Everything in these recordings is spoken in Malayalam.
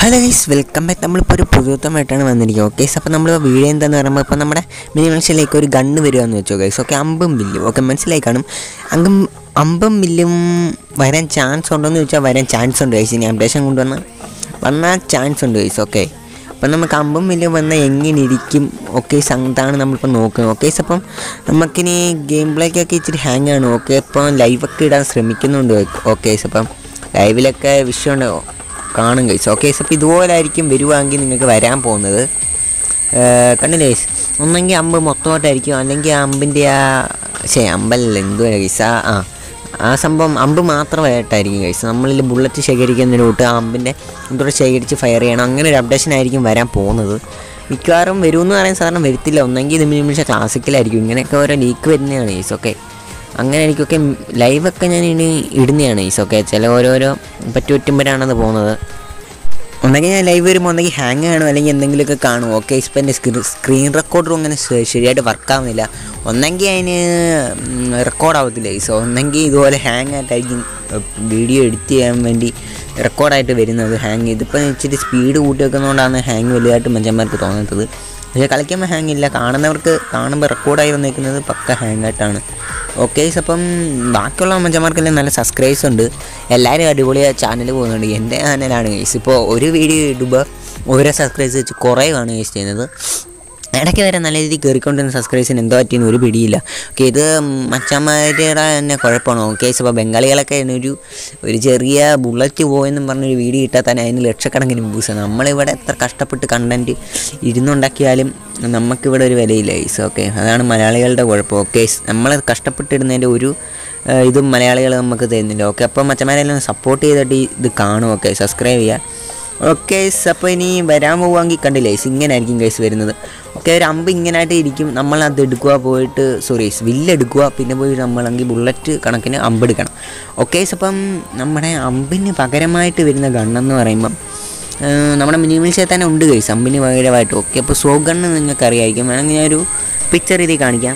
ഹലോ ഗൈസ് വെൽക്കം ബാക്ക് നമ്മളിപ്പോൾ ഒരു പുതുത്തമായിട്ടാണ് വന്നിരിക്കുന്നത് ഓക്കെ അപ്പോൾ നമ്മൾ വീഡിയോ എന്താന്ന് പറയുമ്പോൾ ഇപ്പോൾ നമ്മുടെ മിനി മനുഷ്യനിലേക്ക് ഒരു ഗണ്ണ് വരികയെന്ന് വെച്ചോ ഗൈസ് ഓക്കെ അമ്പും ബില്ലും ഓക്കെ മനസ്സിലായി കാണും അങ്ങും അമ്പും ബില്ലും വരാൻ ചാൻസ് ഉണ്ടോയെന്ന് ചോദിച്ചാൽ വരാൻ ചാൻസ് ഉണ്ട് ഗൈസ് ഇനി അപ്ഡേഷൻ കൊണ്ടുവന്ന് വന്നാൽ ചാൻസ് ഉണ്ട് ഗൈസ് ഓക്കെ അപ്പം നമുക്ക് അമ്പും ബില്ലും വന്നാൽ എങ്ങനെ ഇരിക്കും ഓക്കെ അതാണ് നമ്മളിപ്പോൾ നോക്കുന്നത് ഓക്കെ അപ്പം നമുക്കിനി ഗെയിം പ്ലേക്കൊക്കെ ഇച്ചിരി ഹാങ് ആണ് ഓക്കെ ഇപ്പോൾ ലൈവൊക്കെ ഇടാൻ ശ്രമിക്കുന്നുണ്ട് ഓക്കെ അപ്പം ലൈവിലൊക്കെ വിഷയമുണ്ട് കാണും ഗൈസ് ഓക്കെ അപ്പോൾ ഇതുപോലെ ആയിരിക്കും വരുവാണെങ്കിൽ നിങ്ങൾക്ക് വരാൻ പോകുന്നത് ഏർ കണ്ടില്ലേ ഗൈസ് ഒന്നെങ്കിൽ അമ്പ് മൊത്തമായിട്ടായിരിക്കും അല്ലെങ്കിൽ ആ അമ്പിൻ്റെ ആ ശേ അമ്പല്ല എന്തുവാ ഗൈസ് ആ ആ ആ സംഭവം അമ്പ് മാത്രമായിട്ടായിരിക്കും ഗൈസ് നമ്മളിൽ ബുള്ളറ്റ് ശേഖരിക്കുന്നതിനോട്ട് ആ അമ്പിൻ്റെ ഇതോടെ ശേഖരിച്ച് ഫയർ ചെയ്യണം അങ്ങനെ ഒരു അപ്ഡേഷൻ ആയിരിക്കും വരാൻ പോകുന്നത് മിക്കവാറും വരുമെന്ന് പറയാൻ സാധാരണ വരത്തില്ല ഒന്നെങ്കിൽ ഇത് മിനിമിഷ ക്ലാസിക്കലായിരിക്കും ഇങ്ങനെയൊക്കെ ഓരോ ലീക്ക് വരുന്നതാണ് ഗൈസ് ഓക്കെ അങ്ങനെ എനിക്കൊക്കെ ലൈവൊക്കെ ഞാൻ ഇനി ഇടുന്നതാണ് ഈസൊക്കെ ചില ഓരോരോ പറ്റുപറ്റുമ്പോഴാണത് പോകുന്നത് ഒന്നെങ്കിൽ ഞാൻ ലൈവ് വരുമ്പോൾ ഒന്നെങ്കിൽ ഹാങ് കാണും അല്ലെങ്കിൽ എന്തെങ്കിലുമൊക്കെ കാണും ഓക്കെ ഇപ്പം എൻ്റെ സ്ക്രീൻ റെക്കോർഡറും അങ്ങനെ ശ- ശരിയായിട്ട് വർക്കാവുന്നില്ല ഒന്നെങ്കിൽ അതിന് റെക്കോർഡ് ആവത്തില്ല ഈസോ ഒന്നെങ്കിൽ ഇതുപോലെ ഹാങ് ആയിട്ടായിരിക്കും വീഡിയോ എഡിറ്റ് ചെയ്യാൻ വേണ്ടി റെക്കോർഡായിട്ട് വരുന്നത് ഹാങ് ഇതിപ്പോൾ ഇച്ചിരി സ്പീഡ് കൂട്ടി വെക്കുന്നതുകൊണ്ടാണ് ഹാങ് വലുതായിട്ട് മനുഷ്യന്മാർക്ക് തോന്നാത്തത് പക്ഷേ കളിക്കുമ്പോൾ ഹാങ് ഇല്ല കാണുന്നവർക്ക് കാണുമ്പോൾ റെക്കോർഡായി വന്നേക്കുന്നത് പക്ക ഹാങ് ആയിട്ടാണ് ഓക്കെ അപ്പം ബാക്കിയുള്ള മച്ചന്മാർക്കെല്ലാം നല്ല സബ്സ്ക്രൈബ്സ് ഉണ്ട് എല്ലാവരും അടിപൊളിയായി ചാനൽ പോകുന്നുണ്ട് എൻ്റെ ചാനലാണ് ഗൈസ് ഇപ്പോൾ ഒരു വീഡിയോ ഇടുമ്പോൾ ഓരോ സബ്സ്ക്രൈബ്സ് വെച്ച് കുറേയാണ് ഗൈസ് ചെയ്യുന്നത് ഇടയ്ക്ക് വരെ നല്ല രീതിയിൽ കയറിക്കൊണ്ടിരുന്ന സബ്സ്ക്രൈബേഴ്സിന് എന്തോ പറ്റിയെന്ന് ഒരു പിടിയില്ല ഓക്കെ ഇത് മച്ചന്മാരുടെ തന്നെ കുഴപ്പമാണ് ഓക്കെ ഇപ്പോൾ ബംഗാളികളൊക്കെ ഒരു ഒരു ചെറിയ ബുള്ളറ്റ് പോയെന്നും പറഞ്ഞൊരു വീഡിയോ ഇട്ടാൽ തന്നെ അതിന് ലക്ഷക്കണക്കിന് വ്യൂസ് നമ്മളിവിടെ എത്ര കഷ്ടപ്പെട്ട് കണ്ടൻറ്റ് ഇരുന്നുണ്ടാക്കിയാലും നമുക്കിവിടെ ഒരു വിലയില്ല ഈസ് ഓക്കെ അതാണ് മലയാളികളുടെ കുഴപ്പം ഓക്കെ നമ്മൾ കഷ്ടപ്പെട്ടിടുന്നതിൻ്റെ ഒരു ആ, ഇതും മലയാളികൾ നമുക്ക് തരുന്നില്ല ഓക്കെ അപ്പോൾ മച്ചന്മാരെല്ലാം സപ്പോർട്ട് ചെയ്തിട്ട് ഈ ഇത് കാണും ഓക്കെ സബ്സ്ക്രൈബ് ചെയ്യുക ഓക്കെ അപ്പോൾ ഇനി വരാൻ പോവുകയാണെങ്കിൽ കണ്ടില്ലേ ഗൈസ് ഇങ്ങനെ ആയിരിക്കും ഗൈസ് വരുന്നത് ഓക്കെ ഒരു അമ്പ് ഇങ്ങനായിട്ട് ഇരിക്കും നമ്മൾ അത് എടുക്കുക പോയിട്ട് സോറി വില്ലെടുക്കുക പിന്നെ പോയി നമ്മളെങ്കിൽ ബുള്ളറ്റ് കണക്കിന് അമ്പ് എടുക്കണം ഓക്കെ അപ്പം നമ്മുടെ അമ്പിന് പകരമായിട്ട് വരുന്ന ഗണ്ണെന്ന് പറയുമ്പം ആ, നമ്മുടെ മിനിമൽസിൽ തന്നെ ഉണ്ട് ഗൈസ് അമ്പിന് പകരമായിട്ട് ഓക്കെ അപ്പോൾ സോ ഗണ്ണ് നിങ്ങൾക്ക് അറിയായിരിക്കും വേണമെങ്കിൽ ഞാനൊരു പിക്ചർ ഇതിൽ കാണിക്കാം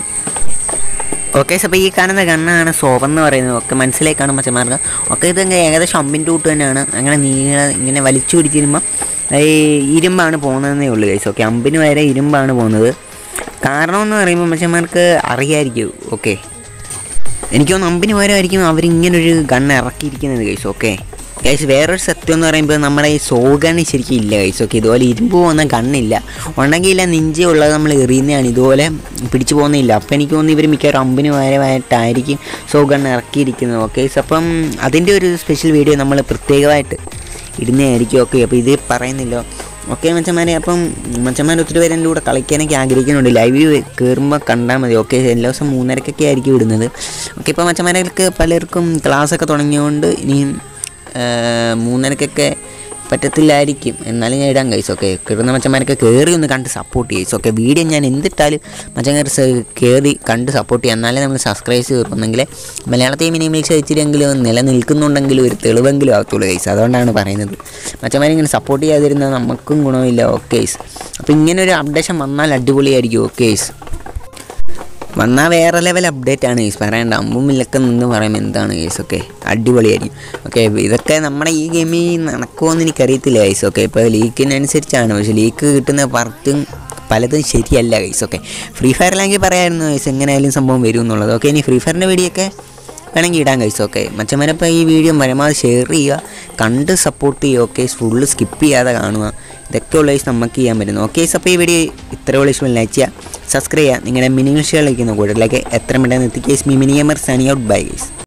ഓക്കെ അപ്പോൾ ഈ കാണുന്ന ഗണ്ണാണ് സോവെന്ന് പറയുന്നത് ഒക്കെ മനസ്സിലായി കാണും മച്ചന്മാർക്ക് ഒക്കെ ഇത് ഇങ്ങനെ ഏകദേശം അമ്പിൻ്റെ കൂട്ട് തന്നെയാണ് അങ്ങനെ നീള ഇങ്ങനെ വലിച്ചു പിടിച്ചിരുമ്പോൾ ഈ ഇരുമ്പാണ് പോകുന്നതെന്നേ ഉള്ളൂ ഗൈസ് ഓക്കെ അമ്പിന് വരെ ഇരുമ്പാണ് പോകുന്നത് കാരണം എന്ന് പറയുമ്പോൾ മച്ചന്മാർക്ക് അറിയായിരിക്കും ഓക്കെ എനിക്ക് തോന്നുന്നു അമ്പിന് പകരമായിരിക്കും അവരിങ്ങനൊരു ഗണ്ണ് ഇറക്കിയിരിക്കുന്നത് ഗൈസ് ഓക്കെ ഗൈസ് വേറൊരു സത്യം എന്ന് പറയുമ്പോൾ നമ്മുടെ ഈ സോ ഗണ്ണ് ശരിക്കും ഇല്ല ഗൈസ് ഓക്കെ ഇതുപോലെ ഇരുമ്പ് പോകുന്ന ഗണ്ണില്ല ഉണ്ടെങ്കിൽ ഇല്ല നിഞ്ച ഉള്ളത് നമ്മൾ എറിയുന്നതാണ് ഇതുപോലെ പിടിച്ചു പോകുന്നില്ല അപ്പോൾ എനിക്ക് തോന്നുന്നു ഇവർ മിക്കവാറും അമ്പിന് പകരമായിട്ടായിരിക്കും സോ ഗണ്ണ് ഇറക്കിയിരിക്കുന്നത് ഓക്കെ അപ്പം അതിൻ്റെ ഒരു സ്പെഷ്യൽ വീഡിയോ നമ്മൾ പ്രത്യേകമായിട്ട് ഇടുന്നതായിരിക്കും ഓക്കെ അപ്പോൾ ഇത് പറയുന്നില്ലോ ഓക്കെ മച്ചന്മാരെ അപ്പം മച്ചന്മാർ ഒത്തിരി പേര് എൻ്റെ കൂടെ കളിക്കാനൊക്കെ ആഗ്രഹിക്കുന്നുണ്ട് ലൈവ് കയറുമ്പോൾ കണ്ടാൽ മതി ഓക്കെ എല്ലാ ദിവസം മൂന്നരക്കൊക്കെ ആയിരിക്കും ഇടുന്നത് ഓക്കെ ഇപ്പോൾ മച്ചന്മാർക്ക് പലർക്കും ക്ലാസ്സൊക്കെ തുടങ്ങിയതുകൊണ്ട് ഇനിയും ആ, മൂന്നരക്കൊക്കെ പറ്റത്തില്ലായിരിക്കും എന്നാലും ഞാൻ ഇടാൻ കഴിച്ചു ഓക്കെ കയറുന്ന മച്ചന്മാരൊക്കെ കയറി ഒന്ന് കണ്ട് സപ്പോർട്ട് ചെയ്യും ഓക്കെ വീഡിയോ ഞാൻ എന്തിട്ടാലും മച്ചന്മാർ കയറി കണ്ട് സപ്പോർട്ട് ചെയ്യുക എന്നാലേ നമ്മൾ സബ്സ്ക്രൈബ് കയറുന്നെങ്കിൽ മലയാളത്തെ മിനിമൈസ് വെച്ചിട്ടെങ്കിലും നിലനിൽക്കുന്നുണ്ടെങ്കിലും ഒരു തെളിവെങ്കിലും ആകത്തുള്ളൂ ഗൈസ് അതുകൊണ്ടാണ് പറയുന്നത് മച്ചന്മാരെ ഇങ്ങനെ സപ്പോർട്ട് ചെയ്യാതിരുന്നാൽ നമുക്കും ഗുണമില്ല ഓക്കെ അപ്പോൾ ഇങ്ങനെ ഒരു അപ്ഡേഷൻ വന്നാൽ അടിപൊളിയായിരിക്കും ഓക്കെ വന്നാൽ വേറെ ലെവൽ അപ്ഡേറ്റ് ആണ് കേസ് പറയണ്ട അമ്പുമില്ലൊക്കെ നിന്ന് പറയുമ്പോൾ എന്താണ് കേസ് ഓക്കെ അടിപൊളിയായിരിക്കും ഓക്കെ ഇതൊക്കെ നമ്മുടെ ഈ ഗെയിമിൽ നടക്കുമെന്ന് എനിക്കറിയത്തില്ല കേസ് ഓക്കെ ഇപ്പോൾ ലീക്കിനനുസരിച്ചാണ് പക്ഷേ ലീക്ക് കിട്ടുന്ന പർട്ടും പലതും ശരിയല്ല കേസ് ഓക്കെ ഫ്രീ ഫയറിലാണെങ്കിൽ പറയായിരുന്നു കേസ് എങ്ങനെയായാലും സംഭവം വരും എന്നുള്ളത് ഓക്കെ ഇനി ഫ്രീ ഫയറിൻ്റെ വീഡിയോ ഒക്കെ വേണമെങ്കിൽ ഇടാൻ കഴിച്ചു ഓക്കെ മച്ചന്മാരപ്പോൾ ഈ വീഡിയോ പരമാവധി ഷെയർ ചെയ്യുക കണ്ട് സപ്പോർട്ട് ചെയ്യുക ഓക്കെ ഫുള്ള് സ്കിപ്പ് ചെയ്യാതെ കാണുക ഇതൊക്കെ ഉള്ള കേസ് നമുക്ക് ചെയ്യാൻ പറ്റുന്നു ഓക്കെ അപ്പോൾ ഈ വീഡിയോ ഇത്ര ഉള്ള ഇഷ്ടം ലൈക്ക് ചെയ്യുക സബ്സ്ക്രൈബ് ചെയ്യുക നിങ്ങളുടെ മിനിമിഷകളിലേക്ക് കൂടുതലേക്ക് എത്ര മിനിറ്റ് എത്തിക്കേസ് മി മിനിയമർ സണി ഔട്ട് ബൈ ഗൈസ്